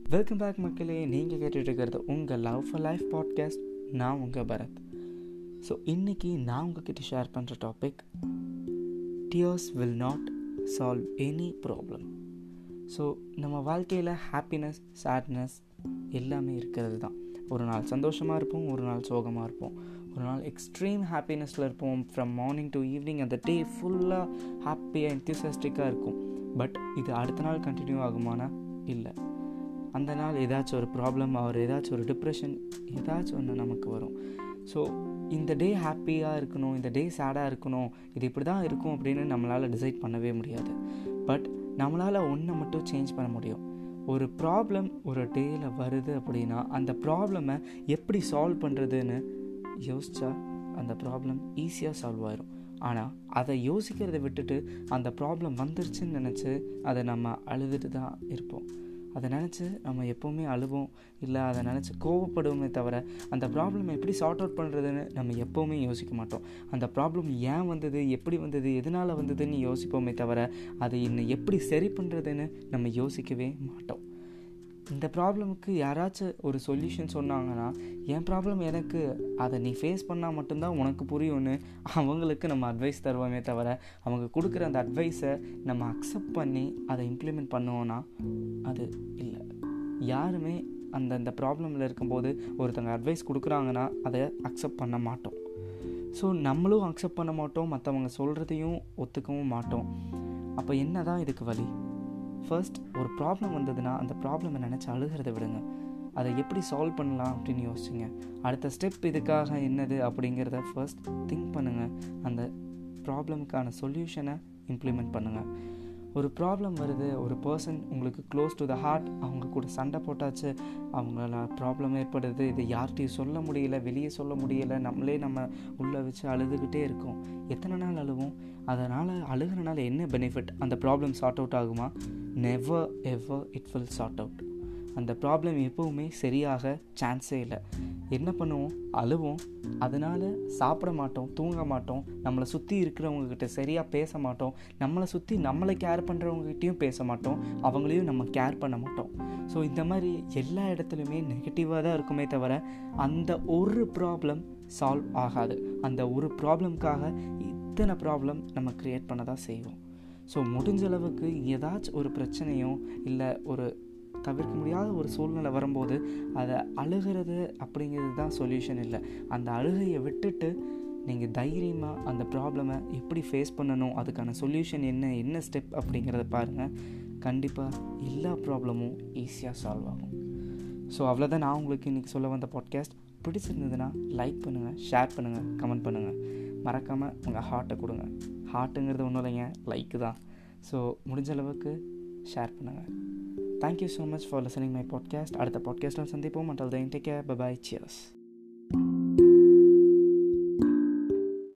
welcome back மக்களே நீங்கள் கேட்டுட்டு இருக்கிறது உங்கள் லவ் ஃபார் லைஃப் பாட்காஸ்ட் நான் உங்கள் பரத் ஸோ இன்றைக்கி நான் உங்ககிட்ட ஷேர் பண்ணுற topic tears will not solve any problem so நம்ம வாழ்க்கையில் ஹாப்பினஸ் சேட்னஸ் எல்லாமே இருக்கிறது தான் ஒரு நாள் சந்தோஷமாக இருப்போம் ஒரு நாள் சோகமாக இருப்போம் ஒரு நாள் எக்ஸ்ட்ரீம் ஹாப்பினஸில் இருப்போம் ஃப்ரம் மார்னிங் டு ஈவினிங் அந்த டே ஃபுல்லாக ஹாப்பியாக என்த்தியூசியாஸ்டிக்காக இருக்கும் பட் இது அடுத்த நாள் கண்டினியூ ஆகுமானா இல்லை அந்த நாள் ஏதாச்சும் ஒரு ப்ராப்ளம் அவர் ஏதாச்சும் ஒரு டிப்ரெஷன் ஏதாச்சும் ஒன்று நமக்கு வரும் ஸோ இந்த டே ஹாப்பியாக இருக்கணும் இந்த டே சேடாக இருக்கணும் இது இப்படி தான் இருக்கும் அப்படின்னு நம்மளால் டிசைட் பண்ணவே முடியாது பட் நம்மளால் ஒன்றை மட்டும் சேஞ்ச் பண்ண முடியும் ஒரு ப்ராப்ளம் ஒரு டேயில் வருது அப்படின்னா அந்த ப்ராப்ளமை எப்படி சால்வ் பண்ணுறதுன்னு யோசித்தா அந்த ப்ராப்ளம் ஈஸியாக சால்வ் ஆயிரும் ஆனால் அதை யோசிக்கிறத விட்டுட்டு அந்த ப்ராப்ளம் வந்துருச்சுன்னு நினச்சி அதை நம்ம அழுதுட்டு தான் இருப்போம் அதை நினச்சி நம்ம எப்போவுமே அழுவோம் இல்லை அதை நினச்சி கோவப்படுவோமே தவிர அந்த ப்ராப்ளம் எப்படி சார்ட் அவுட் பண்ணுறதுன்னு நம்ம எப்போவுமே யோசிக்க மாட்டோம் அந்த ப்ராப்ளம் ஏன் வந்தது எப்படி வந்தது எதனால் வந்ததுன்னு யோசிப்போமே தவிர அதை இன்னும் எப்படி சரி பண்ணுறதுன்னு நம்ம யோசிக்கவே மாட்டோம் இந்த ப்ராப்ளமுக்கு யாராச்சும் ஒரு சொல்யூஷன் சொன்னாங்கன்னா என் ப்ராப்ளம் எனக்கு அதை நீ ஃபேஸ் பண்ணால் மட்டும்தான் உனக்கு புரியும்னு அவங்களுக்கு நம்ம அட்வைஸ் தருவோமே தவிர அவங்க கொடுக்குற அந்த அட்வைஸை நம்ம அக்செப்ட் பண்ணி அதை இம்ப்ளிமெண்ட் பண்ணுவோன்னா அது இல்லை யாருமே அந்த அந்த ப்ராப்ளமில் இருக்கும்போது ஒருத்தங்க அட்வைஸ் கொடுக்குறாங்கன்னா அதை அக்செப்ட் பண்ண மாட்டோம் ஸோ நம்மளும் அக்செப்ட் பண்ண மாட்டோம் மற்றவங்க சொல்கிறதையும் ஒத்துக்கவும் மாட்டோம் அப்போ என்ன தான் இதுக்கு வழி ஃபர்ஸ்ட் ஒரு ப்ராப்ளம் வந்ததுன்னா அந்த ப்ராப்ளமை நினச்சி அழுகிறத விடுங்க அதை எப்படி சால்வ் பண்ணலாம் அப்படின்னு யோசிச்சுங்க அடுத்த ஸ்டெப் இதுக்காக என்னது அப்படிங்கிறத ஃபர்ஸ்ட் திங்க் பண்ணுங்கள் அந்த ப்ராப்ளமுக்கான சொல்யூஷனை இம்ப்ளிமெண்ட் பண்ணுங்கள் ஒரு ப்ராப்ளம் வருது ஒரு பர்சன் உங்களுக்கு க்ளோஸ் டு த ஹார்ட் அவங்க கூட சண்டை போட்டாச்சு அவங்களால ப்ராப்ளம் ஏற்படுது இதை யார்கிட்டையும் சொல்ல முடியல வெளியே சொல்ல முடியலை நம்மளே நம்ம உள்ளே வச்சு அழுதுகிட்டே இருக்கோம் எத்தனை நாள் அழுவோம் அதனால் அழுகிறனால என்ன பெனிஃபிட் அந்த ப்ராப்ளம் சார்ட் அவுட் ஆகுமா never ever it will sort out அந்த ப்ராப்ளம் எப்போவுமே சரியாக சான்ஸே இல்லை என்ன பண்ணுவோம் அழுவோம் அதனால் சாப்பிட மாட்டோம் தூங்க மாட்டோம் நம்மளை சுற்றி இருக்கிறவங்கக்கிட்ட சரியாக பேச மாட்டோம் நம்மளை சுற்றி நம்மளை கேர் பண்ணுறவங்ககிட்டையும் பேச மாட்டோம் அவங்களையும் நம்ம கேர் பண்ண மாட்டோம் ஸோ இந்த மாதிரி எல்லா இடத்துலையுமே நெகட்டிவாக தான் இருக்குமே தவிர அந்த ஒரு ப்ராப்ளம் சால்வ் ஆகாது அந்த ஒரு ப்ராப்ளம்காக இத்தனை ப்ராப்ளம் நம்ம க்ரியேட் பண்ண தான் செய்வோம் ஸோ முடிஞ்ச அளவுக்கு ஏதாச்சும் ஒரு பிரச்சனையோ இல்லை ஒரு தவிர்க்க முடியாத ஒரு சூழ்நிலை வரும்போது அதை அழுகிறது அப்படிங்கிறது தான் சொல்யூஷன் இல்லை அந்த அழுகையை விட்டுட்டு நீங்கள் தைரியமாக அந்த ப்ராப்ளமை எப்படி ஃபேஸ் பண்ணணும் அதுக்கான சொல்யூஷன் என்ன என்ன ஸ்டெப் அப்படிங்கிறத பாருங்கள் கண்டிப்பாக எல்லா ப்ராப்ளமும் ஈஸியாக சால்வ் ஆகும் ஸோ அவ்வளோதான் நான் உங்களுக்கு இன்றைக்கி சொல்ல வந்த பாட்காஸ்ட் பிடிச்சிருந்ததுன்னா லைக் பண்ணுங்கள் ஷேர் பண்ணுங்கள் கமெண்ட் பண்ணுங்கள் மறக்காமல் உங்கள் ஹார்ட்டை கொடுங்க ஹார்ட்டுங்கிறது ஒன்றும் இல்லைங்க லைக்கு தான் ஸோ முடிஞ்ச அளவுக்கு ஷேர் பண்ணுங்கள் thank you so much for listening my podcast அடுத்த பாட்காஸ்ட்டில் சந்திப்போம் until then take care bye cheers